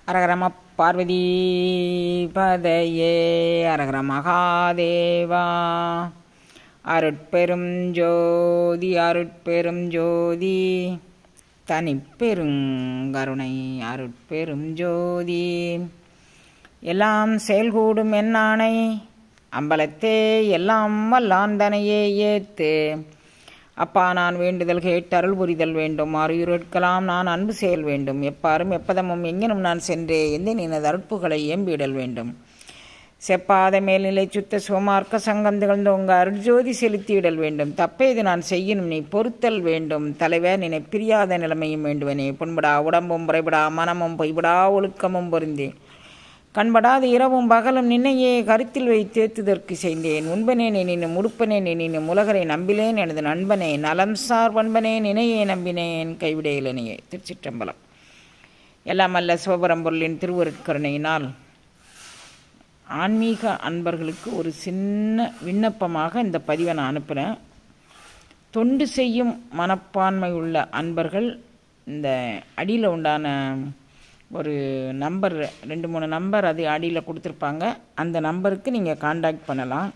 அரகரம பார்வதி பதையே அரகர மகாதேவா அருட்பெரும் ஜோதி அருட்பெரும் ஜோதி தனிப்பெருங்கருணை அருட்பெரும் ஜோதி எல்லாம் செயல்கூடும் என்னானை அம்பலத்தே எல்லாம் வல்லாந்தனையே ஏத்து அப்பா நான் வேண்டுதல் கேட்டு அருள் புரிதல் வேண்டும் ஆறுயிரோட்கலாம் நான் அன்பு செயல் வேண்டும் எப்பாரும் எப்பதமும் எங்கெனும் நான் சென்றே எந்த நினது அருட்புகளை ஏம்பிடல் வேண்டும் செப்பாத மேல்நிலை சுத்த சுமார்க்க சங்கம் திகழ்ந்த உங்க அருட்ஜோதி செலுத்திவிடல் வேண்டும் தப்பேது நான் செய்யணும் நீ பொறுத்தல் வேண்டும் தலைவர் நினை பிரியாத நிலைமையும் வேண்டுவனே புண்படா உடம்பும் புறைபடா மனமும் பொய்படா ஒழுக்கமும் பொருந்தேன் கண்படாத இரவும் பகலும் நின்னையே கருத்தில் வைத்தேத்துதற்கு செய்தேன் உண்பனே நினினும் உடுப்பனே நினினும் உலகரை நம்பிலேன் எனது நண்பனே நலம் சார் பண்பனே நினையே நம்பினேன் கைவிடையிலனையே திருச்சிற்றம்பலம் எல்லாம் அல்ல சிவபரம்பொருளின் திருவருட்கருணையினால் ஆன்மீக அன்பர்களுக்கு ஒரு சின்ன விண்ணப்பமாக இந்த பதிவை நான் அனுப்புகிறேன் தொண்டு செய்யும் மனப்பான்மை உள்ள அன்பர்கள் இந்த அடியில் உண்டான ஒரு நம்பர் ரெண்டு மூணு நம்பர் அது அடியில் கொடுத்துருப்பாங்க அந்த நம்பருக்கு நீங்கள் காண்டாக்ட் பண்ணலாம்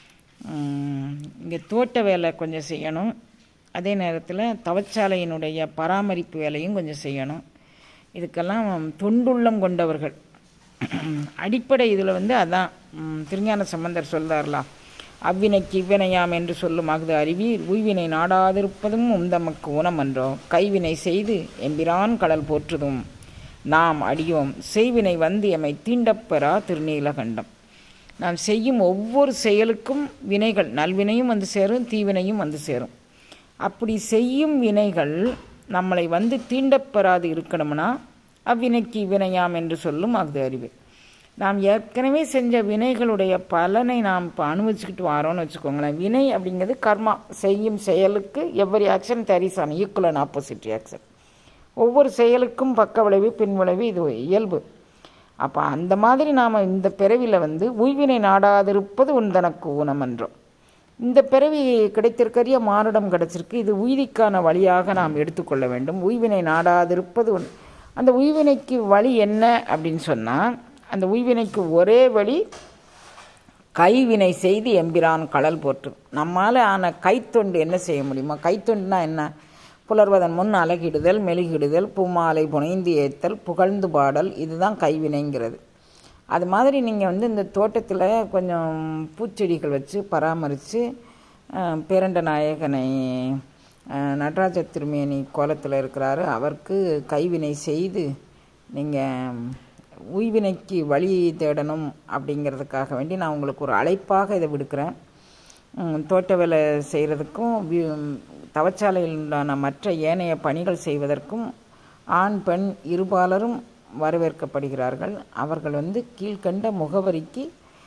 இங்கே தோட்ட வேலை கொஞ்சம் செய்யணும் அதே நேரத்தில் தவச்சாலையினுடைய பராமரிப்பு வேலையும் கொஞ்சம் செய்யணும் இதுக்கெல்லாம் தொண்டுள்ளம் கொண்டவர்கள் அடிப்படை இதில் வந்து அதான் திருஞான சம்பந்தர் சொல்றார்லாம் அவ்வினைக்கு இவ்வினையாம் என்று சொல்லும் அஃது அறிவீர் உய்வினை நாடாதிருப்பதும் உந்தமக்கு ஊனமன்றோ கைவினை செய்து எம்பிரான் கடல் போற்றுதும் நாம் அடியோம் செய்வினை வந்து எமை தீண்டப்பெறா திருநீலகண்டம் நாம் செய்யும் ஒவ்வொரு செயலுக்கும் வினைகள் நல்வினையும் வந்து சேரும் தீவினையும் வந்து சேரும் அப்படி செய்யும் வினைகள் நம்மளை வந்து தீண்டப்பெறாது இருக்கணும்னா அவ்வினைக்கு வினையாம் என்று சொல்லும் அஃது அறிவு நாம் ஏற்கனவே செஞ்ச வினைகளுடைய பலனை நாம் இப்போ அனுபவிச்சுக்கிட்டு வரோன்னு வச்சுக்கோங்களேன் வினை அப்படிங்கிறது கர்மா செய்யும் செயலுக்கு every action there is an equal and opposite action ஒவ்வொரு செயலுக்கும் பக்க விளைவு பின் விளைவு இது இயல்பு அப்போ அந்த மாதிரி நாம் இந்த பிறவியில் வந்து உய்வினை நாடாதிருப்பது உன் தனக்கு ஊனமன்றோம் இந்த பிறவி கிடைத்திருக்கிற மானுடம் கிடைச்சிருக்கு இது உய்திக்கான வழியாக நாம் எடுத்துக்கொள்ள வேண்டும் உய்வினை நாடாதிருப்பது உன் அந்த உய்வினைக்கு வழி என்ன அப்படின்னு சொன்னால் அந்த உய்வினைக்கு ஒரே வழி கைவினை செய்து எம்பிரான் கடல் போற்று நம்மால் ஆன கைத்தொண்டு என்ன செய்ய முடியுமா கைத்தொண்டுனா என்ன புலர்வதன் முன் அழகிடுதல் மெழுகிடுதல் பூமாலை புனைந்து ஏத்தல் புகழ்ந்து பாடல் இதுதான் கைவினைங்கிறது அது மாதிரி நீங்கள் வந்து இந்த தோட்டத்தில் கொஞ்சம் பூச்செடிகள் வச்சு பராமரித்து பேரண்ட நாயகனை நடராஜ திருமேனி கோலத்தில் இருக்கிறாரு அவருக்கு கைவினை செய்து நீங்கள் உய்வினைக்கு வழி தேடணும் அப்படிங்கிறதுக்காக வேண்டி நான் உங்களுக்கு ஒரு அழைப்பாக இதை விடுக்கிறேன் தோட்ட வேலை செய்கிறதுக்கும் தவச்சாலையில் உண்டான மற்ற ஏனைய பணிகள் செய்வதற்கும் ஆண் பெண் இருபாலரும் வரவேற்கப்படுகிறார்கள் அவர்கள் வந்து கீழ்கண்ட முகவரிக்கு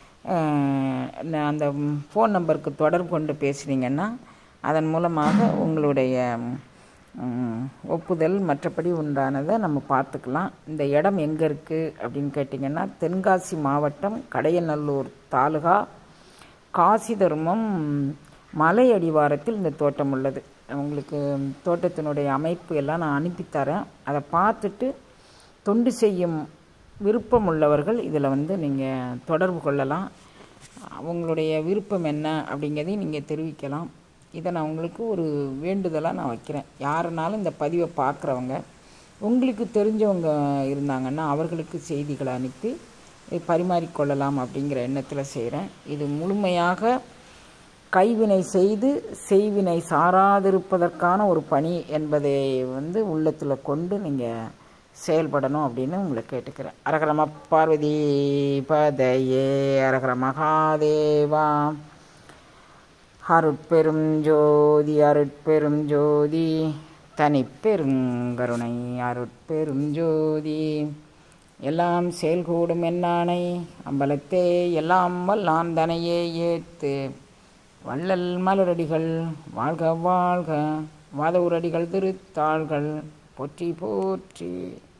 அந்த ஃபோன் நம்பருக்கு தொடர்பு கொண்டு பேசுனீங்கன்னா அதன் மூலமாக உங்களுடைய ஒப்புதல் மற்றபடி உண்டானதை நம்ம பார்த்துக்கலாம் இந்த இடம் எங்கே இருக்குது அப்படின்னு கேட்டிங்கன்னா தென்காசி மாவட்டம் கடையநல்லூர் தாலுகா காசி தர்மம் மலை அடிவாரத்தில் இந்த தோட்டம் உள்ளது உங்களுக்கு தோட்டத்தினுடைய அமைப்பு எல்லாம் நான் அனுப்பித்தரேன் அதை பார்த்துட்டு தொண்டு செய்யும் விருப்பம் உள்ளவர்கள் இதில் வந்து நீங்கள் தொடர்பு கொள்ளலாம் அவங்களுடைய விருப்பம் என்ன அப்படிங்கிறதையும் நீங்கள் தெரிவிக்கலாம் இதை நான் உங்களுக்கு ஒரு வேண்டுதலாக நான் வைக்கிறேன் யாருனாலும் இந்த பதிவை பார்க்குறவங்க உங்களுக்கு தெரிஞ்சவங்க இருந்தாங்கன்னா அவர்களுக்கு செய்திகளை அனுப்பி பரிமாறிக்கொள்ளலாம் அப்படிங்கிற எண்ணத்தில் செய்கிறேன் இது முழுமையாக கைவினை செய்து செய்வினை சாராதிருப்பதற்கான ஒரு பணி என்பதை வந்து உள்ளத்தில் கொண்டு நீங்கள் செயல்படணும் அப்படின்னு உங்களை கேட்டுக்கிறேன் அரகரம பார்வதி பதையே அரகர மகாதேவா அருட்பெரும் ஜோதி அருட்பெரும் ஜோதி தனிப்பெருங்கருணை அருட்பெரும் ஜோதி எல்லாம் செயல்கூடும் என்னானை அம்பலத்தே எல்லாம் வல்லான் தனையே ஏத்து வள்ளல் மலரடிகள் வாழ்க வாழ்க வாதவுரடிகள் திருத்தாள்கள் போற்றி போற்றி